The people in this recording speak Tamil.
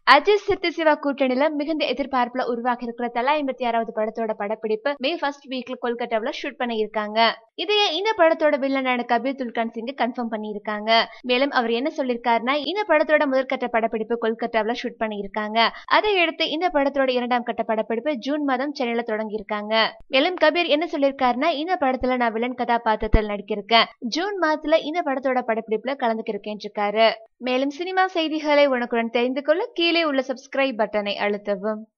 அஜித் சித்து சிவா கூட்டணியில மிகுந்த எதிர்பார்ப்புல உருவாகி இருக்கிற தலா ஐம்பத்தி ஆறாவது படத்தோட படப்பிடிப்பு மே ஃபர்ஸ்ட் வீக்ல கொல்கட்டாவுல ஷூட் பண்ணியிருக்காங்க இதையே இந்த படத்தோட வில்லனான கபீர் துல்கான் சிங் கன்ஃபார்ம் பண்ணியிருக்காங்க மேலும் அவர் என்ன சொல்லியிருக்காருன்னா இந்த படத்தோட முதற்கட்ட படப்பிடிப்பு கொல்கட்டாவுல ஷூட் பண்ணியிருக்காங்க அதை அடுத்து இந்த படத்தோட இரண்டாம் கட்ட படப்பிடிப்பு ஜூன் மாதம் சென்னையில தொடங்கியிருக்காங்க மேலும் கபீர் என்ன சொல்லியிருக்காருன்னா இந்த படத்துல நான் வில்லன் கதாபாத்திரத்தில் நடிக்கிருக்கேன் ஜூன் மாதத்துல இந்த படத்தோட படப்பிடிப்புல கலந்துக்கிருக்கேன் இருக்காரு மேலும் சினிமா செய்திகளை உனக்குடன் தெரிந்து கொள்ள கீழே உள்ள சப்ஸ்கிரைப் பட்டனை அழுத்தவும்